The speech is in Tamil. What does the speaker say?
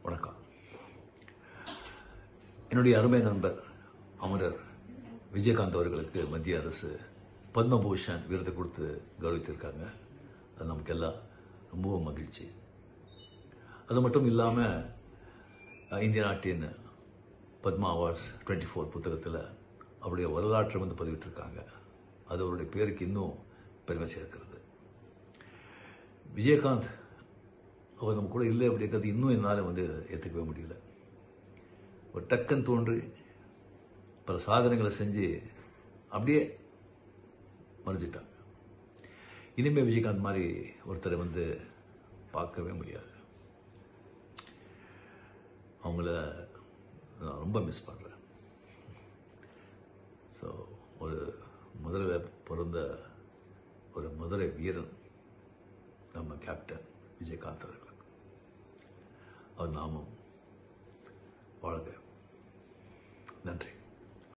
வணக்கம் என்னுடைய அருமை நண்பர் அமரர் விஜயகாந்த் அவர்களுக்கு மத்திய அரசு பத்மபூஷன் விருது கொடுத்து கௌரவித்திருக்காங்க அது நமக்கு எல்லாம் ரொம்பவும் மகிழ்ச்சி அது மட்டும் இல்லாமல் இந்திய நாட்டின் பத்மா அவார்ட்ஸ் டுவெண்ட்டி ஃபோர் புத்தகத்தில் அவருடைய வரலாற்றை வந்து பதிவிட்டிருக்காங்க அது அவருடைய பேருக்கு இன்னும் பெருமை சேர்க்கிறது விஜயகாந்த் அவர் நம்ம கூட இல்லை அப்படிங்கிறது இன்னும் என்னால் வந்து ஏற்றுக்கவே முடியல ஒரு டக்குன்னு தோன்றி பல சாதனைகளை செஞ்சு அப்படியே மறைஞ்சிட்டாங்க இனிமே விஜயகாந்த் மாதிரி ஒருத்தரை வந்து பார்க்கவே முடியாது அவங்கள நான் ரொம்ப மிஸ் பண்ணுறேன் ஸோ ஒரு மதுரையில் பிறந்த ஒரு மதுரை வீரன் நம்ம கேப்டன் விஜயகாந்த் அவர்கள் அவர் நாமும் வாழ்க நன்றி